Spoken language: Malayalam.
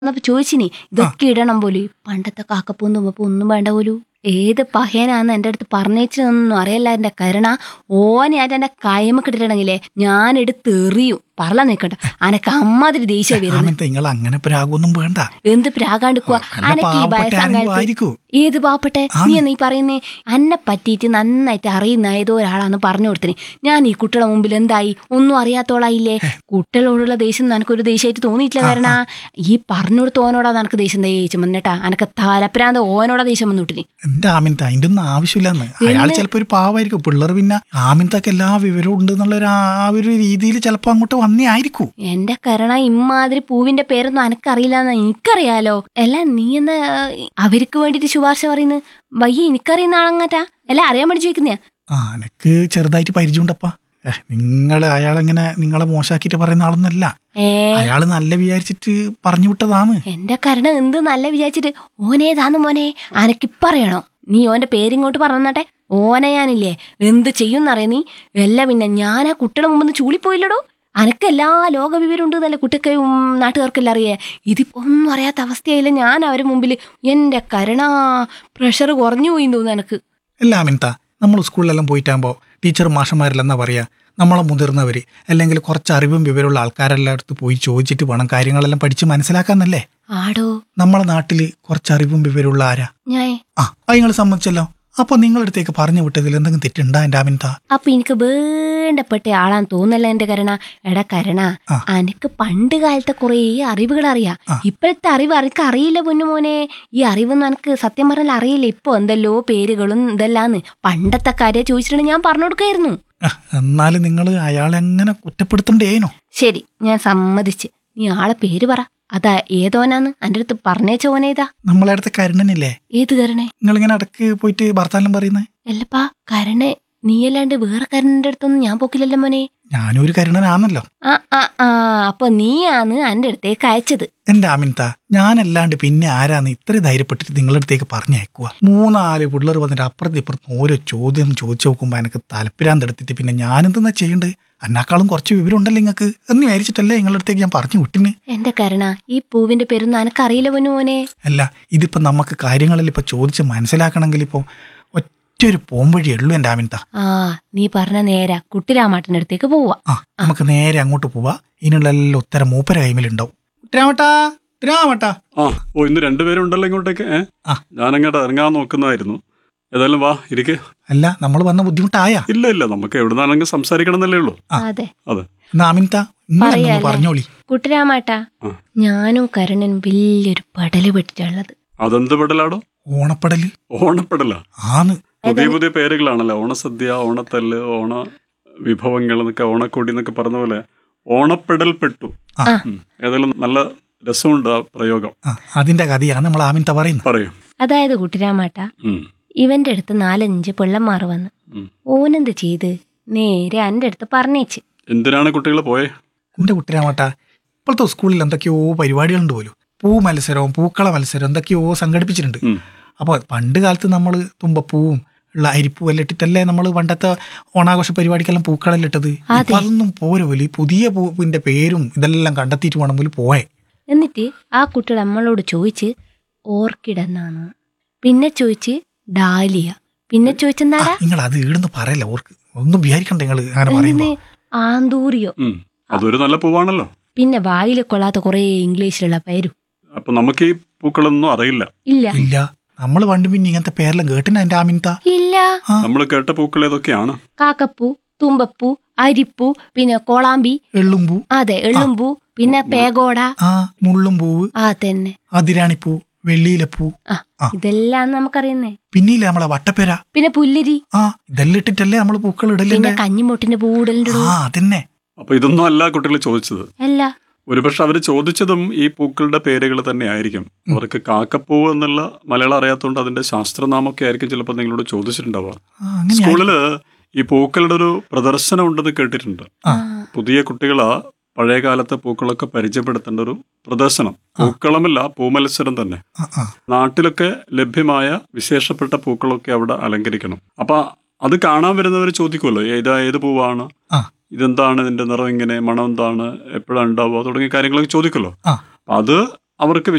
എന്നപ്പോ ചോദിച്ചിനി ഇതൊക്കെ ഇടണം പോലും പണ്ടത്തെ കാക്കപ്പൂന്ന് തുമ്പപ്പൂ ഒന്നും വേണ്ട പോലും ഏത് പഹയനാന്ന് എന്റെ അടുത്ത് പറഞ്ഞേച്ചതൊന്നും അറിയില്ല എന്റെ കരുണ ഓനെയായിട്ട് എന്റെ കൈമ കിട്ടിട്ടുണ്ടെങ്കിലേ ഞാൻ എടുത്ത് എറിയും പറല നിക്കട്ടെ അനക്ക് അമ്മാതിരി ദേഷ്യം വരുന്നത് ആമത്തെ നിങ്ങൾ അങ്ങനെ പ്രാഗൊന്നും വേണ്ട എന്ത് പ്രാകാണ്ടിക്കുവാ നല്ല അനക്ക് ഈ പാവപ്പെട്ട ആരെങ്കിലും വയസ്സാകാലത്ത് ആയിരിക്കൂ ഏത് പാവപ്പെട്ടെ നീ നീ പറയുന്നേ അന്നെ പറ്റിയിട്ട് നന്നായിട്ട് അറിയുന്ന ഏതോ ഒരാളാന്ന് പറഞ്ഞു കൊടുത്തിനി ഞാൻ ഈ കുട്ടിയുടെ മുമ്പിൽ എന്തായി ഒന്നും അറിയാത്തോളായില്ലേ കുട്ടികളോടുള്ള ദേഷ്യം നിനക്കൊരു ദേഷ്യമായിട്ട് തോന്നിയിട്ടില്ല കാരണം ഈ പറഞ്ഞു കൊടുത്ത ഓനോടാ നിനക്ക് ദേഷ്യം ദേഷ്യം വന്നിട്ടാ അനക്ക് തലപ്രാന്ത ഓനോടാ ദേഷ്യം വന്നിട്ടിനി എന്റെ ആമിനത്തെ അതിന്റെ ഒന്നും ആവശ്യമില്ലെന്ന് അയാൾ ചിലപ്പോ ഒരു പാവായിരിക്കും പിള്ളേർ പിന്നെ ആമിനത്തൊക്കെ എല്ലാ വിവരവും ഉണ്ട് എന്നുള്ള ഒരു ആ ഒരു രീതിയിൽ ചിലപ്പോ അങ്ങോട്ട് വന്നേ ആയിരിക്കൂ എന്റെ കരണ ഇമ്മാതിരി പൂവിന്റെ പേരൊന്നും അനക്കറിയില്ലെന്ന് എനിക്കറിയാലോ അല്ല നീ എന്താ അവർക്ക് വേണ്ടിട്ട് ശുപാർശ പറയുന്നത് വയ്യ എനിക്കറിയുന്ന ആളങ്ങറ്റാ അല്ല അറിയാൻ വേണ്ടി ചോദിക്കുന്നയാ ആ എനക്ക് ചെറുതായിട്ട് പരിചയമുണ്ടപ്പാ നിങ്ങൾ അയാളെങ്ങനെ നിങ്ങളെ മോശമാക്കിയിട്ട് പറയുന്ന ആളൊന്നല്ല ഏ അയാള് നല്ല വിചാരിച്ചിട്ട് പറഞ്ഞു വിട്ടതാണ് എന്റെ കരുണ എന്ത് നല്ല വിചാരിച്ചിട്ട് ഓനേതാന്ന് മോനെ അനക്കിപ്പറയണോ നീ ഓന്റെ പേരിങ്ങോട്ട് പറഞ്ഞട്ടെ ഓനെ ഞാനില്ലേ എന്ത് ചെയ്യുന്നറിയ നീ എല്ലാം പിന്നെ ഞാൻ ആ കുട്ടിയുടെ മുമ്പ് ചൂളിപ്പോയില്ലടോ അനക്ക് എല്ലാ ലോക വിവരം ഉണ്ട് എന്നല്ലേ കുട്ടിക്ക് നാട്ടുകാർക്കെല്ലാം അറിയേ ഇതിപ്പോ ഒന്നും അറിയാത്ത അവസ്ഥയായില്ല ഞാൻ അവരുടെ മുമ്പിൽ എന്റെ കരുണ പ്രഷർ കുറഞ്ഞു പോയി തോന്നുന്നു എനക്ക് അല്ല ആമിനത്ത നമ്മൾ സ്കൂളിലെല്ലാം പോയിട്ടാകുമ്പോൾ ടീച്ചർ മാഷന്മാരെല്ലാം എന്താ പറയുക നമ്മളെ മുതിർന്നവർ അല്ലെങ്കിൽ കുറച്ച് അറിവും വിവരമുള്ള ആൾക്കാരെല്ലാം അടുത്ത് പോയി ചോദിച്ചിട്ട് വേണം കാര്യങ്ങളെല്ലാം പഠിച്ച് മനസ്സിലാക്കാന്നല്ലേ ആടോ നമ്മളെ നാട്ടിൽ കുറച്ച് അറിവും വിവരമുള്ള ആരാ ഞാൻ ആ അത് നിങ്ങൾ സമ്മതിച്ചല്ലോ അപ്പൊ നിങ്ങളടുത്തേക്ക് പറഞ്ഞു വിട്ടതിൽ എന്തെങ്കിലും തെറ്റുണ്ടാ എൻ്റെ ആമിനത്ത അപ്പൊ എനിക്ക് വേണ്ടപ്പെട്ട ആളാന്ന് തോന്നല്ല എന്റെ കരുണ എടാ കരുണ ആ. അനക്ക് പണ്ട് കാലത്തെ കുറേ അറിവുകൾ അറിയാം ആ. ഇപ്പോഴത്തെ അറിവ് അനക്ക് അറിയില്ല പൊന്നുമോനെ ഈ അറിവൊന്നും എനിക്ക് സത്യം പറഞ്ഞാൽ അറിയില്ല ഇപ്പൊ എന്തല്ലോ പേരുകളും ഇതെല്ലാന്ന് പണ്ടത്തെ കാര്യം ചോദിച്ചിട്ടുണ്ടെങ്കിൽ ഞാൻ പറഞ്ഞു കൊടുക്കായിരുന്നു എന്നാലും നിങ്ങൾ അയാളെ എങ്ങനെ കുറ്റപ്പെടുത്തണ്ടേനോ ശരി ഞാൻ സമ്മതിച്ച് നീ ആളെ പേര് പറ അതാ ഏതോനാന്ന് എൻ്റെ അടുത്ത് പറഞ്ഞേച്ച ഓനേതാ നമ്മളെ അടുത്ത് കരുണനില്ലേ ഏത് കരുണേ നിങ്ങളിങ്ങനെ ഇടക്ക് പോയിട്ട് ഭർത്താനം പറയുന്നത് അല്ലപ്പാ കരുണേ നീയല്ലാണ്ട് വേറെ കരുണന്റെ അടുത്തൊന്നും ഞാൻ പോക്കില്ലല്ലോ മോനെ ഞാനും ഒരു കരുണനാണല്ലോ ആ ആ ആ അപ്പൊ നീയാന്ന് എൻ്റെ അടുത്തേക്ക് അയച്ചത് എന്റെ ആമിൻത ഞാനല്ലാണ്ട് പിന്നെ ആരാന്ന് ഇത്ര ധൈര്യപ്പെട്ടിട്ട് നിങ്ങളുടെ അടുത്തേക്ക് പറഞ്ഞയക്കുക മൂന്നാല് പിള്ളേർ വന്നിട്ട് അപ്പുറത്ത് ഇപ്പുറത്ത് ഓരോ ചോദ്യം ചോദിച്ചു നോക്കുമ്പോൾ എനിക്ക് തലപ്പിരാന്തെടുത്തിട്ട് പിന്നെ ഞാനെന്തെന്നാ ചെയ്യണ്ടത് അന്നേക്കാളും കുറച്ച് വിവരം ഉണ്ടല്ലോ നിങ്ങൾക്ക് എന്ന് വിചാരിച്ചിട്ടല്ലേ നിങ്ങളുടെ അടുത്തേക്ക് ഞാൻ പറഞ്ഞു വിട്ടിന് എന്റെ കരുണ ഈ പൂവിന്റെ പേരൊന്നും അനക്കറിയില്ല പൊന്നു മോനെ അല്ല ഇതിപ്പോ നമുക്ക് കാര്യങ്ങളിൽ ഇപ്പൊ ചോദിച്ച് മനസ്സിലാക്കണമെങ്കിൽ ഇപ്പൊ ഒറ്റൊരു പോംവഴി ഉള്ളൂ എന്റെ ആമിൻത ആ നീ പറഞ്ഞ നേരാ കുട്ടിരാമാട്ടന്റെ അടുത്തേക്ക് പോവാ ആ നമുക്ക് നേരെ അങ്ങോട്ട് പോവാ ഇതിനുള്ള എല്ലാ ഉത്തരം മൂപ്പര കൈമിലുണ്ടാവും രാമട്ടാ രാമട്ടാ ആ ഓ ഇന്ന് രണ്ടുപേരും ഉണ്ടല്ലോ ഇങ്ങോട്ടേക്ക് ഏ ആ. ഞാനങ്ങോട്ട് ഇറങ്ങാൻ നോക്കുന്നതായിരുന്നു ഏതായാലും വാ ഇരിക്കെ അല്ല നമ്മൾ വന്ന ബുദ്ധിമുട്ടായ ഇല്ല ഇല്ല നമുക്ക് എവിടുന്നാണെങ്കിൽ സംസാരിക്കണം എന്നല്ലേ ഉള്ളൂ ആ. അതെ അതെ എന്നാ ആമിൻത ഇന്ന് പറയാല്ലേ? പറഞ്ഞോളി കുട്ടിരാമാട്ടാ ആ. ഞാനും കരുണനും വലിയൊരു പടല് പെട്ടിട്ടുള്ളത് അതെന്ത് പെടലാടോ ഓണപ്പടല് ഓണപ്പെടല ആന്ന് പുതിയ പുതിയ പേരുകളാണല്ലോ ഓണസദ്യ ഓണത്തല്ല് ഓണ വിഭവങ്ങൾ എന്നൊക്കെ ഓണക്കോടി എന്നൊക്കെ പറഞ്ഞ പോലെ ഓണപ്പെടൽ പെട്ടു ആ. ഉം. ഏതായാലും നല്ല രസമുണ്ട് ആ പ്രയോഗം ആ, അതിന്റെ കഥയാണ് നമ്മൾ ആമിൻത പറയുന്നത് പറയൂ അതായത് കുട്ടിരാമാട്ടാ ഉം. ഇവന്റെ അടുത്ത് നാലഞ്ച് പിള്ളന്മാർ വന്ന് ഉം. ഓനെന്ത് ചെയ്ത് നേരെ എൻ്റെ അടുത്ത് പറഞ്ഞേച്ച് എന്തിനാണ് കുട്ടികൾ പോയെ എന്റെ കുട്ടിരാമട്ട ഇപ്പോഴത്തെ സ്കൂളിൽ എന്തൊക്കെയോ പരിപാടികളുണ്ട് പോലും പൂ മത്സരവും പൂക്കള മത്സരം എന്തൊക്കെയോ സംഘടിപ്പിച്ചിട്ടുണ്ട് ഉം. അപ്പോൾ പണ്ട് കാലത്ത് നമ്മൾ തുമ്പപ്പൂവും ഉള്ള അരിപ്പൂ എല്ലാം ഇട്ടിട്ടല്ലേ നമ്മൾ പണ്ടത്തെ ഓണാഘോഷ പരിപാടിക്കെല്ലാം പൂക്കളെല്ലാം ഇട്ടത് ഇപ്പൊ അതൊന്നും പോരെ പോലും ഈ പുതിയ പൂവിന്റെ പേരും ഇതെല്ലാം കണ്ടെത്തിയിട്ട് വേണം പോലും പോയെ എന്നിട്ട് ആ കുട്ടി നമ്മളോട് ചോദിച്ച് ഓർക്കിഡ് എന്നാണ് പിന്നെ ചോദിച്ച് ഡാലിയ പിന്നെ ചോദിച്ചെന്താടാ നിങ്ങൾ അത് ഈടുന്ന് പറയല്ല ഓർക്ക് ഒന്നും വിചാരിക്കണ്ട നിങ്ങൾ അങ്ങനെ പറയുമ്പോ എന്ത് ആന്തൂറിയോ ഉം. അതൊരു നല്ല പൂവാണല്ലോ പിന്നെ വായിൽ കൊള്ളാത്ത കുറേ ഇംഗ്ലീഷിലുള്ള പേരും അപ്പൊ നമുക്ക് ഈ പൂക്കളൊന്നും അറിയില്ല ഇല്ല ഇല്ല നമ്മൾ പണ്ട് പിന്നെ ഇങ്ങനത്തെ പേരെല്ലാം കേട്ടിന എന്റെ ആമിൻത ഇല്ല നമ്മൾ കേട്ട പൂക്കൾ ഏതൊക്കെയാണ് കാക്കപ്പൂ തുമ്പപ്പൂ അരിപ്പൂ പിന്നെ കോളാമ്പി എള്ളുംപൂ അതെ എള്ളുമ്പൂ പിന്നെ പേഗോട ആ മുള്ളും പൂവ് ആ തന്നെ അതിരാണിപ്പൂ വെള്ളിയിലപ്പൂ ആ ആ. ഇതെല്ലാം നമുക്കറിയുന്നേ പിന്നില്ലേ നമ്മളെ വട്ടപ്പേര പിന്നെ പുല്ലരി ആ ഇതെല്ലാം ഇട്ടിട്ടല്ലേ നമ്മൾ പൂക്കൾ പിന്നെ ഇടലുണ്ട് കഞ്ഞിമുട്ടിന്റെ പൂടലുണ്ടോ ആ അതന്നെ അപ്പൊ ഇതൊന്നും അല്ല കുട്ടികൾ ചോദിച്ചത് അല്ല ഒരുപക്ഷെ അവർ ചോദിച്ചതും ഈ പൂക്കളുടെ പേരുകൾ തന്നെ ആയിരിക്കും അവർക്ക് കാക്കപ്പൂവ് എന്നുള്ള മലയാളം അറിയാത്തതുകൊണ്ട് അതിന്റെ ശാസ്ത്രനാമൊക്കെ ആയിരിക്കും ചിലപ്പോൾ നിങ്ങളോട് ചോദിച്ചിട്ടുണ്ടാവുക ആ, അങ്ങനെ സ്കൂളില് ഈ പൂക്കളുടെ ഒരു പ്രദർശനം ഉണ്ടെന്ന് കേട്ടിട്ടുണ്ട് ആ. പുതിയ കുട്ടികളാ പഴയ കാലത്തെ പൂക്കളൊക്കെ പരിചയപ്പെടുത്തേണ്ട ഒരു പ്രദർശനം പൂക്കളമല്ല പൂമത്സരം തന്നെ ആ, ആ. നാട്ടിലൊക്കെ ലഭ്യമായ വിശേഷപ്പെട്ട പൂക്കളൊക്കെ അവിടെ അലങ്കരിക്കണം അപ്പൊ അത് കാണാൻ വരുന്നവർ ചോദിക്കുമല്ലോ ഏതാ ഏത് പൂവാണ് ആ. ഇതെന്താണ് ഇതിന്റെ നിറം ഇങ്ങനെ മണം എന്താണ് എപ്പോഴാണ് ഉണ്ടാവുക തുടങ്ങിയ കാര്യങ്ങളൊക്കെ ചോദിക്കുമല്ലോ ആ. അപ്പൊ അത് അവർക്ക്